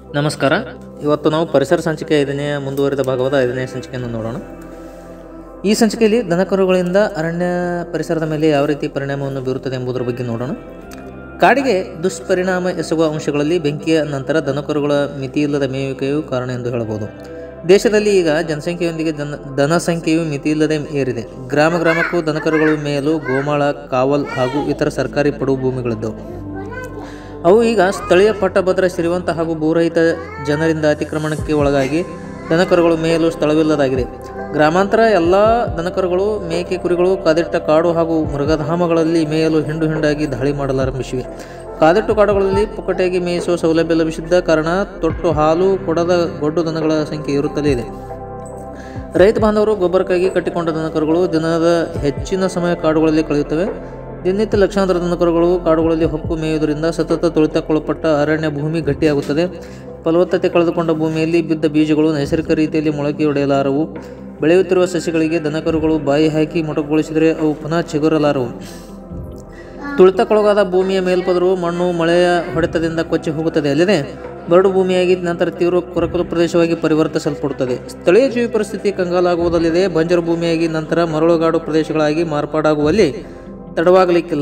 ನಮಸ್ಕಾರ ಇವತ್ತು ನಾವು ಪರಿಸರ ಸಂಚಿಕೆ ಐದನೇ ಮುಂದುವರಿದ ಭಾಗವಾದ ಐದನೇ ಸಂಚಿಕೆಯನ್ನು ನೋಡೋಣ ಈ ಸಂಚಿಕೆಯಲ್ಲಿ ದನಕರುಗಳಿಂದ ಅರಣ್ಯ ಪರಿಸರದ ಮೇಲೆ ಯಾವ ರೀತಿ ಪರಿಣಾಮವನ್ನು ಬೀರುತ್ತದೆ ಎಂಬುದರ ಬಗ್ಗೆ ನೋಡೋಣ ಕಾಡಿಗೆ ದುಷ್ಪರಿಣಾಮ ಎಸಗುವ ಅಂಶಗಳಲ್ಲಿ ಬೆಂಕಿಯ ನಂತರ ದನಕರುಗಳ ಮಿತಿಯಿಲ್ಲದ ಮೇಯುವಿಕೆಯು ಕಾರಣ ಎಂದು ಹೇಳಬಹುದು ದೇಶದಲ್ಲಿ ಈಗ ಜನಸಂಖ್ಯೆಯೊಂದಿಗೆ ದನ ದನ ಸಂಖ್ಯೆಯು ಮಿತಿಯಿಲ್ಲದೆ ಏರಿದೆ ಗ್ರಾಮ ಗ್ರಾಮಕ್ಕೂ ದನಕರುಗಳು ಮೇಯಲು ಗೋಮಾಳ ಕಾವಲ್ ಹಾಗೂ ಇತರ ಸರ್ಕಾರಿ ಪಡುವು ಭೂಮಿಗಳಿದ್ದವು ಅವು ಈಗ ಸ್ಥಳೀಯ ಪಟ್ಟಭದ್ರ ಶ್ರೀಮಂತ ಹಾಗೂ ಭೂರಹಿತ ಜನರಿಂದ ಅತಿಕ್ರಮಣಕ್ಕೆ ಒಳಗಾಗಿ ದನಕರುಗಳು ಮೇಯಲು ಸ್ಥಳವಿಲ್ಲದಾಗಿದೆ ಗ್ರಾಮಾಂತರ ಎಲ್ಲ ದನಕರುಗಳು ಮೇಕೆ ಕುರಿಗಳು ಕಾದಿಟ್ಟ ಕಾಡು ಹಾಗೂ ಮೃಗಧಾಮಗಳಲ್ಲಿ ಮೇಯಲು ಹಿಂಡು ಹಿಂಡಾಗಿ ದಾಳಿ ಮಾಡಲಾರಂಭಿಸಿವೆ ಕಾದಿಟ್ಟು ಕಾಡುಗಳಲ್ಲಿ ಪುಕ್ಕಟೆಯಾಗಿ ಮೇಯಿಸುವ ಸೌಲಭ್ಯ ಲಭಿಸಿದ್ದ ಕಾರಣ ತೊಟ್ಟು ಹಾಲು ಕೊಡದ ಗೊಡ್ಡು ದನಗಳ ಸಂಖ್ಯೆ ಇರುತ್ತಲೇ ಇದೆ ರೈತ ಬಾಂಧವರು ಗೊಬ್ಬರಕ್ಕಾಗಿ ಕಟ್ಟಿಕೊಂಡ ದನಕರುಗಳು ದಿನದ ಹೆಚ್ಚಿನ ಸಮಯ ಕಾಡುಗಳಲ್ಲಿ ಕಳೆಯುತ್ತವೆ ದಿನನಿತ್ಯ ಲಕ್ಷಾಂತರ ದನಕರುಗಳು ಕಾಡುಗಳಲ್ಲಿ ಹೊಕ್ಕು ಮೇಯುವುದರಿಂದ ಸತತ ತುಳಿತಕ್ಕೊಳಪಟ್ಟ ಅರಣ್ಯ ಭೂಮಿ ಗಟ್ಟಿಯಾಗುತ್ತದೆ ಫಲವತ್ತತೆ ಕಳೆದುಕೊಂಡ ಭೂಮಿಯಲ್ಲಿ ಬಿದ್ದ ಬೀಜಗಳು ನೈಸರ್ಗಿಕ ರೀತಿಯಲ್ಲಿ ಮೊಳಕೆಯೊಡೆಯಲಾರವು ಬೆಳೆಯುತ್ತಿರುವ ಸಸ್ಯಗಳಿಗೆ ದನಕರುಗಳು ಬಾಯಿ ಹಾಕಿ ಮೊಟಕುಗೊಳಿಸಿದರೆ ಅವು ಪುನಃ ಚಿಗುರಲಾರವು ತುಳಿತಕ್ಕೊಳಗಾದ ಭೂಮಿಯ ಮೇಲ್ಪದರವು ಮಣ್ಣು ಮಳೆಯ ಹೊಡೆತದಿಂದ ಕೊಚ್ಚಿ ಹೋಗುತ್ತದೆ ಅಲ್ಲದೆ ಬರಡು ಭೂಮಿಯಾಗಿ ನಂತರ ತೀವ್ರ ಕೊರಕಲು ಪ್ರದೇಶವಾಗಿ ಪರಿವರ್ತಿಸಲ್ಪಡುತ್ತದೆ ಸ್ಥಳೀಯ ಜೀವಿ ಪರಿಸ್ಥಿತಿ ಕಂಗಾಲಾಗುವುದಲ್ಲದೆ ಬಂಜರು ಭೂಮಿಯಾಗಿ ನಂತರ ಮರಳುಗಾಡು ಪ್ರದೇಶಗಳಾಗಿ ಮಾರ್ಪಾಡಾಗುವಲ್ಲಿ ತಡವಾಗಲಿಕ್ಕಿಲ್ಲ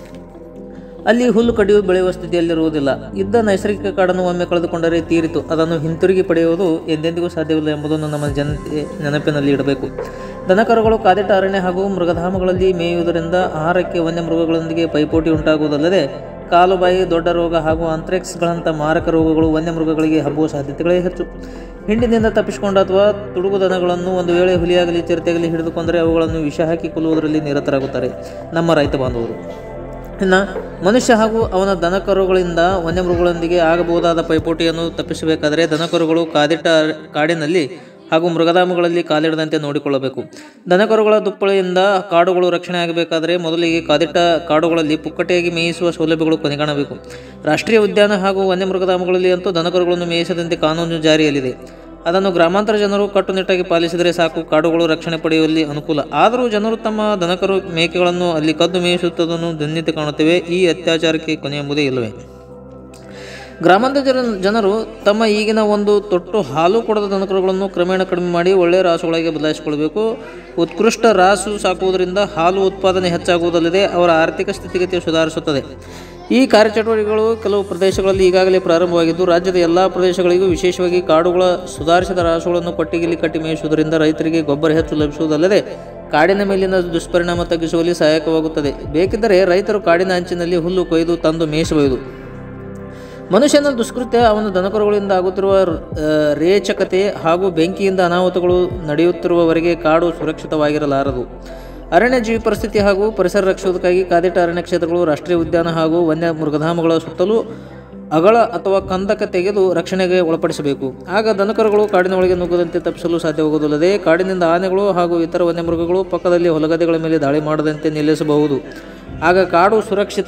ಅಲ್ಲಿ ಹುಲ್ಲು ಕಡಿಯು ಬೆಳೆಯುವ ಸ್ಥಿತಿಯಲ್ಲಿರುವುದಿಲ್ಲ ಇದ್ದ ನೈಸರ್ಗಿಕ ಕಾಡನ್ನು ಒಮ್ಮೆ ಕಳೆದುಕೊಂಡರೆ ತೀರಿತು ಅದನ್ನು ಹಿಂತಿರುಗಿ ಪಡೆಯುವುದು ಎಂದೆಂದಿಗೂ ಸಾಧ್ಯವಿಲ್ಲ ಎಂಬುದನ್ನು ನಮ್ಮ ಜನತೆ ನೆನಪಿನಲ್ಲಿ ಇಡಬೇಕು ದನಕರುಗಳು ಕಾದಿಟ್ಟ ಅರಣ್ಯ ಹಾಗೂ ಮೃಗಧಾಮಗಳಲ್ಲಿ ಮೇಯುವುದರಿಂದ ಆಹಾರಕ್ಕೆ ವನ್ಯ ಮೃಗಗಳೊಂದಿಗೆ ಪೈಪೋಟಿ ಉಂಟಾಗುವುದಲ್ಲದೆ ಕಾಲುಬಾಯಿ ದೊಡ್ಡ ರೋಗ ಹಾಗೂ ಅಂತ್ರೆಕ್ಸ್ಗಳಂಥ ಮಾರಕ ರೋಗಗಳು ವನ್ಯ ಮೃಗಗಳಿಗೆ ಹಬ್ಬುವ ಸಾಧ್ಯತೆಗಳೇ ಹೆಚ್ಚು ಹಿಂಡಿನಿಂದ ತಪ್ಪಿಸಿಕೊಂಡ ಅಥವಾ ತುಡುಗು ದನಗಳನ್ನು ಒಂದು ವೇಳೆ ಹುಲಿಯಾಗಲಿ ಚಿರತೆಯಾಗಲಿ ಹಿಡಿದುಕೊಂಡರೆ ಅವುಗಳನ್ನು ವಿಷ ಹಾಕಿ ಕೊಲ್ಲುವುದರಲ್ಲಿ ನಿರತರಾಗುತ್ತಾರೆ ನಮ್ಮ ರೈತ ಬಾಂಧವರು ಇನ್ನು ಮನುಷ್ಯ ಹಾಗೂ ಅವನ ದನಕರುಗಳಿಂದ ವನ್ಯಮೃಗಗಳೊಂದಿಗೆ ಆಗಬಹುದಾದ ಪೈಪೋಟಿಯನ್ನು ತಪ್ಪಿಸಬೇಕಾದರೆ ದನಕರುಗಳು ಕಾದಿಟ್ಟ ಕಾಡಿನಲ್ಲಿ ಹಾಗೂ ಮೃಗಧಾಮಗಳಲ್ಲಿ ಕಾಲಿಡದಂತೆ ನೋಡಿಕೊಳ್ಳಬೇಕು ದನಕರುಗಳ ದುಪ್ಪಳೆಯಿಂದ ಕಾಡುಗಳು ರಕ್ಷಣೆ ಆಗಬೇಕಾದರೆ ಮೊದಲಿಗೆ ಕಾದಿಟ್ಟ ಕಾಡುಗಳಲ್ಲಿ ಪುಕ್ಕಟೆಯಾಗಿ ಮೇಯಿಸುವ ಸೌಲಭ್ಯಗಳು ಕೊನೆಗಾಣಬೇಕು ರಾಷ್ಟ್ರೀಯ ಉದ್ಯಾನ ಹಾಗೂ ವನ್ಯಮೃಗಧಾಮಗಳಲ್ಲಿ ಅಂತೂ ದನಕರುಗಳನ್ನು ಮೇಯಿಸದಂತೆ ಕಾನೂನು ಜಾರಿಯಲ್ಲಿದೆ ಅದನ್ನು ಗ್ರಾಮಾಂತರ ಜನರು ಕಟ್ಟುನಿಟ್ಟಾಗಿ ಪಾಲಿಸಿದರೆ ಸಾಕು ಕಾಡುಗಳು ರಕ್ಷಣೆ ಪಡೆಯುವಲ್ಲಿ ಅನುಕೂಲ ಆದರೂ ಜನರು ತಮ್ಮ ದನಕರು ಮೇಕೆಗಳನ್ನು ಅಲ್ಲಿ ಕದ್ದು ಮೇಯಿಸುತ್ತದನ್ನು ದಿನನಿತ್ಯ ಕಾಣುತ್ತೇವೆ ಈ ಅತ್ಯಾಚಾರಕ್ಕೆ ಕೊನೆ ಎಂಬುದೇ ಇಲ್ಲವೇ ಗ್ರಾಮಾಂತರ ಜನ ಜನರು ತಮ್ಮ ಈಗಿನ ಒಂದು ತೊಟ್ಟು ಹಾಲು ಕೊಡದ ದನಕರುಗಳನ್ನು ಕ್ರಮೇಣ ಕಡಿಮೆ ಮಾಡಿ ಒಳ್ಳೆಯ ರಾಸುಗಳಾಗಿ ಬದಲಾಯಿಸಿಕೊಳ್ಳಬೇಕು ಉತ್ಕೃಷ್ಟ ರಾಸು ಸಾಕುವುದರಿಂದ ಹಾಲು ಉತ್ಪಾದನೆ ಹೆಚ್ಚಾಗುವುದಲ್ಲದೆ ಅವರ ಆರ್ಥಿಕ ಸ್ಥಿತಿಗತಿ ಸುಧಾರಿಸುತ್ತದೆ ಈ ಕಾರ್ಯಚಟುವಟಿಕೆಗಳು ಕೆಲವು ಪ್ರದೇಶಗಳಲ್ಲಿ ಈಗಾಗಲೇ ಪ್ರಾರಂಭವಾಗಿದ್ದು ರಾಜ್ಯದ ಎಲ್ಲ ಪ್ರದೇಶಗಳಿಗೂ ವಿಶೇಷವಾಗಿ ಕಾಡುಗಳ ಸುಧಾರಿಸಿದ ರಾಸುಗಳನ್ನು ಕೊಟ್ಟಿಗೆಯಲ್ಲಿ ಕಟ್ಟಿ ಮೇಯಿಸುವುದರಿಂದ ರೈತರಿಗೆ ಗೊಬ್ಬರ ಹೆಚ್ಚು ಲಭಿಸುವುದಲ್ಲದೆ ಕಾಡಿನ ಮೇಲಿನ ದುಷ್ಪರಿಣಾಮ ತಗ್ಗಿಸುವಲ್ಲಿ ಸಹಾಯಕವಾಗುತ್ತದೆ ಬೇಕಿದ್ದರೆ ರೈತರು ಕಾಡಿನ ಅಂಚಿನಲ್ಲಿ ಹುಲ್ಲು ಕೊಯ್ದು ತಂದು ಮೇಯಿಸಬಹುದು ಮನುಷ್ಯನ ದುಷ್ಕೃತ್ಯ ಅವನ ದನಕರುಗಳಿಂದ ಆಗುತ್ತಿರುವ ಆ, ರೇಚಕತೆ ಹಾಗೂ ಬೆಂಕಿಯಿಂದ ಅನಾಹುತಗಳು ನಡೆಯುತ್ತಿರುವವರೆಗೆ ಕಾಡು ಸುರಕ್ಷಿತವಾಗಿರಲಾರದು ಅರಣ್ಯ ಜೀವಿ ಪರಿಸ್ಥಿತಿ ಹಾಗೂ ಪರಿಸರ ರಕ್ಷಿಸುವುದಕ್ಕಾಗಿ ಕಾದಿಟ್ಟ ಅರಣ್ಯ ಕ್ಷೇತ್ರಗಳು ರಾಷ್ಟ್ರೀಯ ಉದ್ಯಾನ ಹಾಗೂ ವನ್ಯ ಮೃಗಧಾಮಗಳ ಸುತ್ತಲೂ ಅಗಳ ಅಥವಾ ಕಂದಕ ತೆಗೆದು ರಕ್ಷಣೆಗೆ ಒಳಪಡಿಸಬೇಕು ಆಗ ದನಕರುಗಳು ಕಾಡಿನ ಒಳಗೆ ನುಗ್ಗದಂತೆ ತಪ್ಪಿಸಲು ಸಾಧ್ಯವಾಗುವುದಲ್ಲದೆ ಕಾಡಿನಿಂದ ಆನೆಗಳು ಹಾಗೂ ಇತರ ವನ್ಯಮೃಗಗಳು ಪಕ್ಕದಲ್ಲಿ ಹೊಲಗದ್ದೆಗಳ ಮೇಲೆ ದಾಳಿ ಮಾಡದಂತೆ ನಿಲ್ಲಿಸಬಹುದು ಆಗ ಕಾಡು ಸುರಕ್ಷಿತ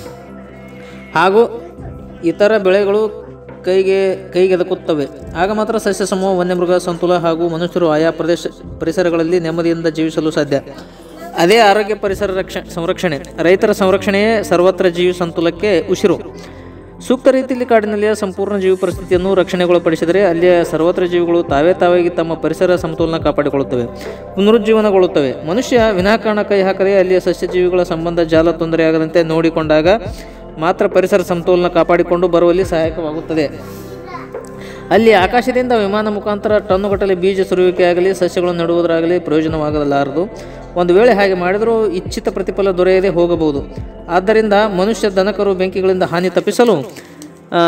ಹಾಗೂ ಇತರ ಬೆಳೆಗಳು ಕೈಗೆ ಕೈಗೆದಕುತ್ತವೆ ಆಗ ಮಾತ್ರ ಸಸ್ಯ ಸಮೂಹ ವನ್ಯಮೃಗ ಸಂತುಲ ಹಾಗೂ ಮನುಷ್ಯರು ಆಯಾ ಪ್ರದೇಶ ಪರಿಸರಗಳಲ್ಲಿ ನೆಮ್ಮದಿಯಿಂದ ಜೀವಿಸಲು ಸಾಧ್ಯ ಅದೇ ಆರೋಗ್ಯ ಪರಿಸರ ರಕ್ಷ ಸಂರಕ್ಷಣೆ ರೈತರ ಸಂರಕ್ಷಣೆಯೇ ಸರ್ವತ್ರ ಜೀವಿ ಸಂತುಲಕ್ಕೆ ಉಸಿರು ಸೂಕ್ತ ರೀತಿಯಲ್ಲಿ ಕಾಡಿನಲ್ಲಿಯ ಸಂಪೂರ್ಣ ಜೀವ ಪರಿಸ್ಥಿತಿಯನ್ನು ರಕ್ಷಣೆಗೊಳಪಡಿಸಿದರೆ ಅಲ್ಲಿಯ ಸರ್ವತ್ರ ಜೀವಿಗಳು ತಾವೇ ತಾವಾಗಿ ತಮ್ಮ ಪರಿಸರ ಸಮತೋಲನ ಕಾಪಾಡಿಕೊಳ್ಳುತ್ತವೆ ಪುನರುಜ್ಜೀವನಗೊಳ್ಳುತ್ತವೆ ಮನುಷ್ಯ ವಿನಾಕಾರಣ ಕೈ ಹಾಕದೆ ಅಲ್ಲಿಯ ಸಸ್ಯಜೀವಿಗಳ ಸಂಬಂಧ ಜಾಲ ತೊಂದರೆಯಾಗದಂತೆ ನೋಡಿಕೊಂಡಾಗ ಮಾತ್ರ ಪರಿಸರ ಸಮತೋಲನ ಕಾಪಾಡಿಕೊಂಡು ಬರುವಲ್ಲಿ ಸಹಾಯಕವಾಗುತ್ತದೆ ಅಲ್ಲಿ ಆಕಾಶದಿಂದ ವಿಮಾನ ಮುಖಾಂತರ ಟನ್ನುಗಟ್ಟಲೆ ಬೀಜ ಸುರುವಿಕೆಯಾಗಲಿ ಸಸ್ಯಗಳನ್ನು ನೆಡುವುದರಾಗಲಿ ಪ್ರಯೋಜನವಾಗಲಾರದು ಒಂದು ವೇಳೆ ಹಾಗೆ ಮಾಡಿದರೂ ಇಚ್ಛಿತ ಪ್ರತಿಫಲ ದೊರೆಯದೆ ಹೋಗಬಹುದು ಆದ್ದರಿಂದ ಮನುಷ್ಯ ದನಕರು ಬೆಂಕಿಗಳಿಂದ ಹಾನಿ ತಪ್ಪಿಸಲು ಆ,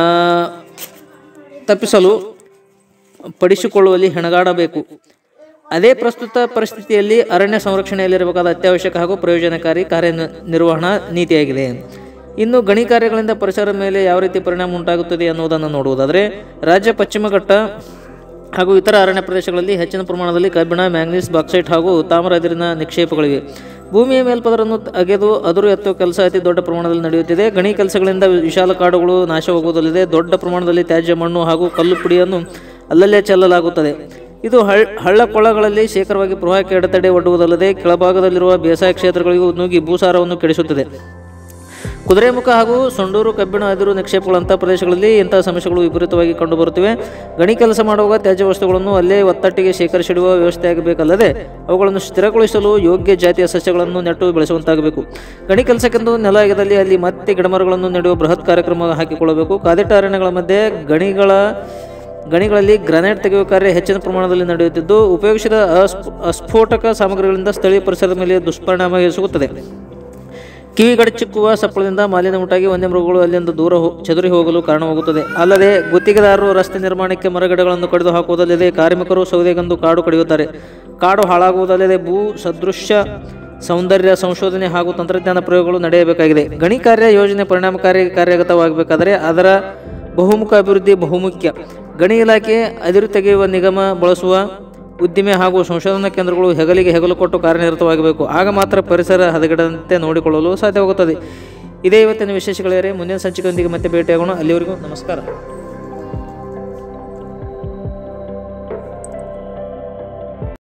ತಪ್ಪಿಸಲು ಪಡಿಸಿಕೊಳ್ಳುವಲ್ಲಿ ಹೆಣಗಾಡಬೇಕು ಅದೇ ಪ್ರಸ್ತುತ ಪರಿಸ್ಥಿತಿಯಲ್ಲಿ ಅರಣ್ಯ ಸಂರಕ್ಷಣೆಯಲ್ಲಿರಬೇಕಾದ ಅತ್ಯವಶ್ಯಕ ಹಾಗೂ ಪ್ರಯೋಜನಕಾರಿ ಕಾರ್ಯನಿರ್ವಹಣಾ ನೀತಿಯಾಗಿದೆ ಇನ್ನು ಗಣಿ ಕಾರ್ಯಗಳಿಂದ ಪರಿಸರದ ಮೇಲೆ ಯಾವ ರೀತಿ ಪರಿಣಾಮ ಉಂಟಾಗುತ್ತದೆ ಅನ್ನೋದನ್ನು ನೋಡುವುದಾದರೆ ರಾಜ್ಯ ಪಶ್ಚಿಮ ಘಟ್ಟ ಹಾಗೂ ಇತರ ಅರಣ್ಯ ಪ್ರದೇಶಗಳಲ್ಲಿ ಹೆಚ್ಚಿನ ಪ್ರಮಾಣದಲ್ಲಿ ಕಬ್ಬಿಣ ಮ್ಯಾಂಗನೀಸ್ ಬಾಕ್ಸೈಟ್ ಹಾಗೂ ತಾಮ್ರ ಅದಿರಿನ ನಿಕ್ಷೇಪಗಳಿವೆ ಭೂಮಿಯ ಮೇಲ್ಪದರನ್ನು ಅಗೆದು ಅದುರು ಎತ್ತುವ ಕೆಲಸ ಅತಿ ದೊಡ್ಡ ಪ್ರಮಾಣದಲ್ಲಿ ನಡೆಯುತ್ತಿದೆ ಗಣಿ ಕೆಲಸಗಳಿಂದ ವಿಶಾಲ ಕಾಡುಗಳು ನಾಶವಾಗುವುದಲ್ಲದೆ ದೊಡ್ಡ ಪ್ರಮಾಣದಲ್ಲಿ ತ್ಯಾಜ್ಯ ಮಣ್ಣು ಹಾಗೂ ಕಲ್ಲು ಪುಡಿಯನ್ನು ಅಲ್ಲಲ್ಲೇ ಚೆಲ್ಲಲಾಗುತ್ತದೆ ಇದು ಹಳ್ ಹಳ್ಳ ಕೊಳ್ಳಗಳಲ್ಲಿ ಶೇಖರವಾಗಿ ಪ್ರವಾಹಕ್ಕೆ ಅಡೆತಡೆ ಒಡ್ಡುವುದಲ್ಲದೆ ಕೆಳಭಾಗದಲ್ಲಿರುವ ಬೇಸಾಯ ಕ್ಷೇತ್ರಗಳಿಗೂ ನುಗ್ಗಿ ಭೂಸಾರವನ್ನು ಕೆಡಿಸುತ್ತದೆ ಕುದುರೆಮುಖ ಹಾಗೂ ಸೊಂಡೂರು ಕಬ್ಬಿಣ ಅದಿರು ನಿಕ್ಷೇಪಗಳಂತಹ ಪ್ರದೇಶಗಳಲ್ಲಿ ಇಂತಹ ಸಮಸ್ಯೆಗಳು ವಿಪರೀತವಾಗಿ ಕಂಡುಬರುತ್ತಿವೆ ಗಣಿ ಕೆಲಸ ಮಾಡುವಾಗ ತ್ಯಾಜ್ಯ ವಸ್ತುಗಳನ್ನು ಅಲ್ಲೇ ಒತ್ತಟ್ಟಿಗೆ ಶೇಖರಿಸಿಡುವ ವ್ಯವಸ್ಥೆ ಆಗಬೇಕಲ್ಲದೆ ಅವುಗಳನ್ನು ಸ್ಥಿರಗೊಳಿಸಲು ಯೋಗ್ಯ ಜಾತಿಯ ಸಸ್ಯಗಳನ್ನು ನೆಟ್ಟು ಬೆಳೆಸುವಂತಾಗಬೇಕು ಗಣಿ ಕೆಲಸಕ್ಕೆಂದು ನೆಲ ಆಗದಲ್ಲಿ ಅಲ್ಲಿ ಮತ್ತೆ ಗಿಡಮರಗಳನ್ನು ನೆಡುವ ಬೃಹತ್ ಕಾರ್ಯಕ್ರಮ ಹಾಕಿಕೊಳ್ಳಬೇಕು ಕಾದಿಟ್ಟ ಅರಣ್ಯಗಳ ಮಧ್ಯೆ ಗಣಿಗಳ ಗಣಿಗಳಲ್ಲಿ ಗ್ರಾನೈಟ್ ತೆಗೆಯುವ ಕಾರ್ಯ ಹೆಚ್ಚಿನ ಪ್ರಮಾಣದಲ್ಲಿ ನಡೆಯುತ್ತಿದ್ದು ಉಪಯೋಗಿಸಿದ ಅಸ್ಫ ಅಸ್ಫೋಟಕ ಸಾಮಗ್ರಿಗಳಿಂದ ಸ್ಥಳೀಯ ಪರಿಸರದ ಮೇಲೆ ದುಷ್ಪರಿಣಾಮ ಎಸಗುತ್ತದೆ ಕಿವಿಗಡಚಿಕ್ಕುವ ಸಪ್ಪಳದಿಂದ ಮಾಲಿನ್ಯ ಉಂಟಾಗಿ ವನ್ಯಮೃಗಗಳು ಅಲ್ಲಿಂದ ದೂರ ಹೋ- ಚದುರಿ ಹೋಗಲು ಕಾರಣವಾಗುತ್ತದೆ ಅಲ್ಲದೆ ಗುತ್ತಿಗೆದಾರರು ರಸ್ತೆ ನಿರ್ಮಾಣಕ್ಕೆ ಮರಗಿಡಗಳನ್ನು ಕಡಿದು ಹಾಕುವುದಲ್ಲದೆ ಕಾರ್ಮಿಕರು ಸೌದೆಗಂದು ಕಾಡು ಕಡಿಯುತ್ತಾರೆ ಕಾಡು ಹಾಳಾಗುವುದಲ್ಲದೆ ಭೂ ಸದೃಶ್ಯ ಸೌಂದರ್ಯ ಸಂಶೋಧನೆ ಹಾಗೂ ತಂತ್ರಜ್ಞಾನ ಪ್ರಯೋಗಗಳು ನಡೆಯಬೇಕಾಗಿದೆ ಗಣಿ ಕಾರ್ಯ ಯೋಜನೆ ಪರಿಣಾಮಕಾರಿ ಕಾರ್ಯಗತವಾಗಬೇಕಾದರೆ ಅದರ ಬಹುಮುಖ ಅಭಿವೃದ್ಧಿ ಬಹುಮುಖ್ಯ ಗಣಿ ಇಲಾಖೆ ಅದಿರು ತೆಗೆಯುವ ನಿಗಮ ಬಳಸುವ ಉದ್ದಿಮೆ ಹಾಗೂ ಸಂಶೋಧನಾ ಕೇಂದ್ರಗಳು ಹೆಗಲಿಗೆ ಹೆಗಲು ಕೊಟ್ಟು ಕಾರ್ಯನಿರತವಾಗಬೇಕು ಆಗ ಮಾತ್ರ ಪರಿಸರ ಹದಗೆಡದಂತೆ ನೋಡಿಕೊಳ್ಳಲು ಸಾಧ್ಯವಾಗುತ್ತದೆ ಇದೇ ಇವತ್ತಿನ ವಿಶೇಷಗಳೇ ಮುಂದಿನ ಸಂಚಿಕೆಯೊಂದಿಗೆ ಮತ್ತೆ ಭೇಟಿಯಾಗೋಣ ಅಲ್ಲಿವರೆಗೂ ನಮಸ್ಕಾರ